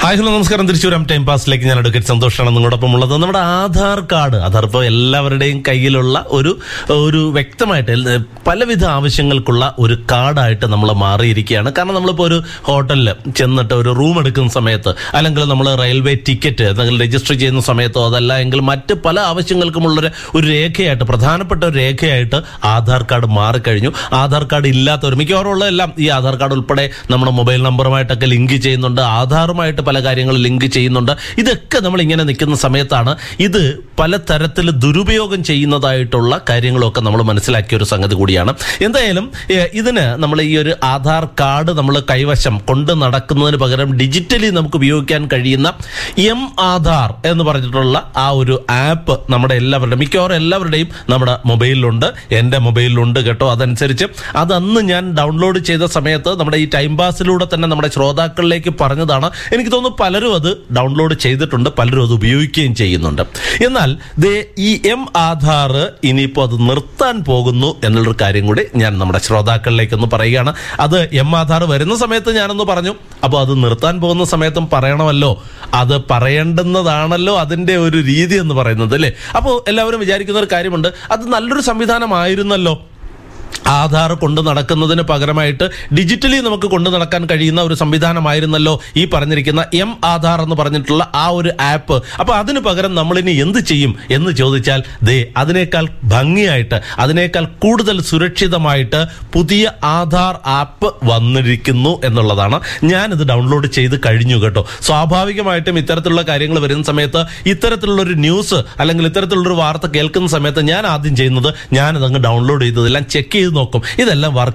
hi hello നമസ്കാരം തിരിച്ചുവരാം time പാസിലേക്ക് ഞാൻ advocate സന്തോഷാണ് നിങ്ങളോടൊപ്പം ഉള്ളത് നമ്മുടെ ആധാർ കാർഡ് ആധാർ ഇപ്പോൾ എല്ലാവരുടെയും കയ്യിലുള്ള ഒരു ഒരു വ്യക്തമായിട്ട് എൽ- പലവിധ ആവശ്യങ്ങൾക്കുള്ള ഒരു കാർഡായിട്ട് നമ്മൾ മാറിയിരിക്കുകയാണ് കാരണം നമ്മളിപ്പോൾ ഒരു ഹോട്ടലിൽ ചെന്നിട്ട് ഒരു റൂം എടുക്കുന്ന സമയത്ത് അല്ലെങ്കിൽ നമ്മൾ റെയിൽവേ ടിക്കറ്റ് എന്തെങ്കിലും രജിസ്റ്റർ ചെയ്യുന്ന സമയത്തോ അതല്ല എങ്കിൽ മറ്റ് പല ആവശ്യങ്ങൾക്കുമുള്ളൊരു ഒരു രേഖയായിട്ട് പ്രധാനപ്പെട്ട ഒരു രേഖയായിട്ട് ആധാർ കാർഡ് മാറിക്കഴിഞ്ഞു ആധാർ കാർഡ് ഇല്ലാത്തവർ മിക്കവാറും ഉള്ളതെല്ലാം ഈ ആധാർ കാർഡ് ഉൾപ്പെടെ നമ്മുടെ മൊബൈൽ നമ്പറുമായിട്ടൊക്കെ ലിങ്ക് ചെയ്യുന്നുണ്ട് ആധാറുമായിട്ട് പല കാര്യങ്ങളും ലിങ്ക് ചെയ്യുന്നുണ്ട് ഇതൊക്കെ നമ്മൾ ഇങ്ങനെ നിൽക്കുന്ന സമയത്താണ് ഇത് പല തരത്തിൽ ദുരുപയോഗം ചെയ്യുന്നതായിട്ടുള്ള കാര്യങ്ങളൊക്കെ നമ്മൾ മനസ്സിലാക്കിയ ഒരു സംഗതി കൂടിയാണ് എന്തായാലും ഏഹ്, ഇതിന് നമ്മൾ ഈ ഒരു ആധാർ കാർഡ് നമ്മൾ കൈവശം കൊണ്ട് നടക്കുന്നതിന് പകരം ഡിജിറ്റലി നമുക്ക് ഉപയോഗിക്കാൻ കഴിയുന്ന എം ആധാർ എന്ന് പറഞ്ഞിട്ടുള്ള ആ ഒരു ആപ്പ് നമ്മുടെ എല്ലാവരുടെയും മിക്കവാറും എല്ലാവരുടെയും നമ്മുടെ മൊബൈലിലുണ്ട് എൻ്റെ മൊബൈലിലുണ്ട് കേട്ടോ അതനുസരിച്ച് അതന്ന് ഞാൻ ഡൗൺലോഡ് ചെയ്ത സമയത്ത് നമ്മുടെ ഈ ടൈം പാസിലൂടെ തന്നെ നമ്മുടെ ശ്രോതാക്കളിലേക്ക് പറഞ്ഞതാണ് എനിക്ക് തോന്നുന്നു പലരും അത് ഡൗൺലോഡ് ചെയ്തിട്ടുണ്ട് പലരും അത് ഉപയോഗിക്കുകയും ചെയ്യുന്നുണ്ട് എന്നാൽ ദേ ഈ എം ആധാർ ഇനിയിപ്പോൾ അത് നിർത്താൻ പോകുന്നു എന്നുള്ളൊരു കാര്യം കൂടി ഞാൻ നമ്മുടെ ശ്രോതാക്കളിലേക്ക് ഒന്ന് പറയുകയാണ് അത് എം ആധാർ വരുന്ന സമയത്ത് ഞാനൊന്ന് പറഞ്ഞു അപ്പോൾ അത് നിർത്താൻ പോകുന്ന സമയത്തും പറയണമല്ലോ അത് പറയേണ്ടുന്നതാണല്ലോ അതിന്റെ ഒരു രീതി എന്ന് പറയുന്നത് അല്ലേ അപ്പോൾ എല്ലാവരും വിചാരിക്കുന്ന ഒരു കാര്യമുണ്ട് അത് നല്ലൊരു സംവിധാനമായിരുന്നല്ലോ ആധാർ കൊണ്ട് നടക്കുന്നതിന് പകരമായിട്ട് ഡിജിറ്റലി നമുക്ക് കൊണ്ടു നടക്കാൻ കഴിയുന്ന ഒരു സംവിധാനമായിരുന്നല്ലോ ഈ പറഞ്ഞിരിക്കുന്ന എം ആധാർ എന്ന് പറഞ്ഞിട്ടുള്ള ആ ഒരു ആപ്പ് അപ്പൊ അതിന് പകരം നമ്മളിനി എന്ത് ചെയ്യും എന്ന് ചോദിച്ചാൽ ദേ അതിനേക്കാൾ ഭംഗിയായിട്ട് അതിനേക്കാൾ കൂടുതൽ സുരക്ഷിതമായിട്ട് പുതിയ ആധാർ ആപ്പ് വന്നിരിക്കുന്നു എന്നുള്ളതാണ് ഞാനിത് ഡൗൺലോഡ് ചെയ്ത് കഴിഞ്ഞു കേട്ടോ സ്വാഭാവികമായിട്ടും ഇത്തരത്തിലുള്ള കാര്യങ്ങൾ വരുന്ന സമയത്ത് ഇത്തരത്തിലുള്ള ഒരു ന്യൂസ് അല്ലെങ്കിൽ ഇത്തരത്തിലുള്ള ഒരു വാർത്ത കേൾക്കുന്ന സമയത്ത് ഞാൻ ആദ്യം ചെയ്യുന്നത് ഞാനത് അങ്ങ് ഡൗൺലോഡ് ചെയ്തതെല്ലാം ചെക്ക് ചെയ്ത് നോക്കും ഇതെല്ലാം വർക്ക്